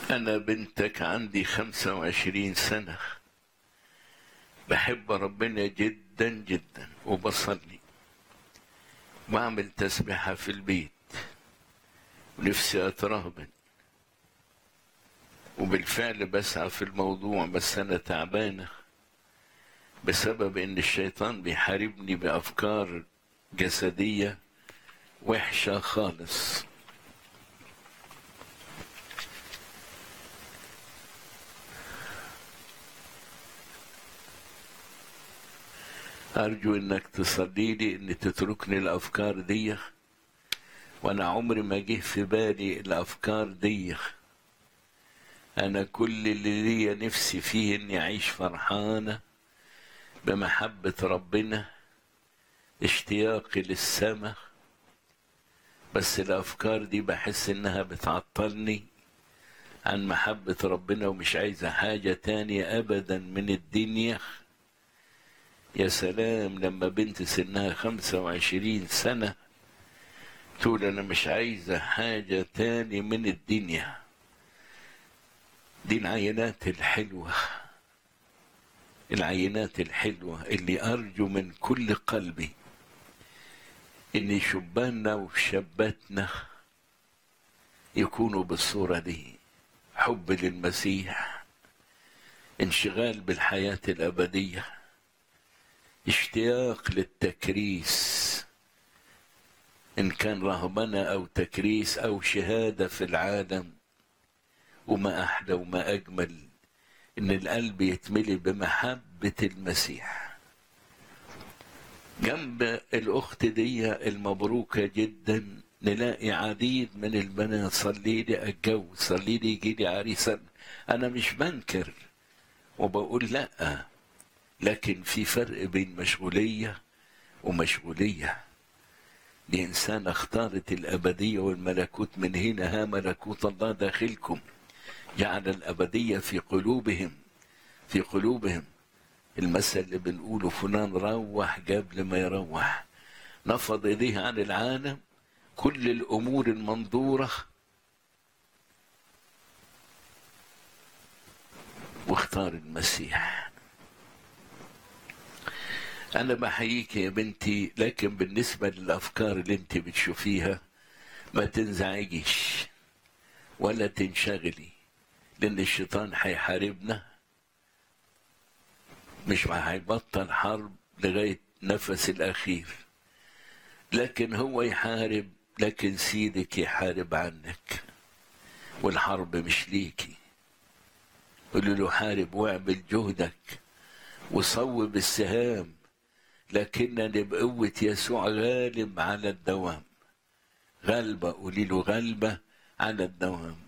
أنا بنتك عندي خمسة وعشرين سنة بحب ربنا جدا جدا وبصلي بعمل تسبيحة في البيت ونفسي أترهبن وبالفعل بسعى في الموضوع بس أنا تعبانة بسبب إن الشيطان بيحاربني بأفكار جسدية وحشة خالص أرجو إنك تصلي لي إن تتركني الأفكار دي وأنا عمري ما جه في بالي الأفكار دي أنا كل اللي ليا نفسي فيه إني أعيش فرحانة بمحبة ربنا اشتياقي للسماء بس الأفكار دي بحس إنها بتعطلني عن محبة ربنا ومش عايزة حاجة تانية أبدا من الدنيا يا سلام لما بنت سنها خمسة وعشرين سنة تقول أنا مش عايزة حاجة تاني من الدنيا دي العينات الحلوة العينات الحلوة اللي أرجو من كل قلبي إن شباننا وشاباتنا يكونوا بالصورة دي حب للمسيح انشغال بالحياة الأبدية اشتياق للتكريس إن كان رهبنة أو تكريس أو شهادة في العالم وما أحلى وما أجمل إن القلب يتملي بمحبة المسيح جنب الأخت دي المبروكة جدا نلاقي عديد من البنات صلي لي أتجوز صلي لي يجي لي عريس أنا مش بنكر وبقول لأ لكن في فرق بين مشغولية ومشغولية دي إنسان اختارت الأبدية والملكوت من هنا ها ملكوت الله داخلكم جعل الأبدية في قلوبهم في قلوبهم المثل اللي بنقوله فلان روح قبل ما يروح نفض إيديه عن العالم كل الأمور المنظورة واختار المسيح أنا بحييك يا بنتي لكن بالنسبة للأفكار اللي أنت بتشوفيها ما تنزعجيش ولا تنشغلي لأن الشيطان هيحاربنا مش هيبطل حرب لغاية نفس الأخير لكن هو يحارب لكن سيدك يحارب عنك والحرب مش ليكي قولوا له حارب واعمل جهدك وصوب السهام لكنني بقوة يسوع غالب على الدوام غلبة قولي له غلبة على الدوام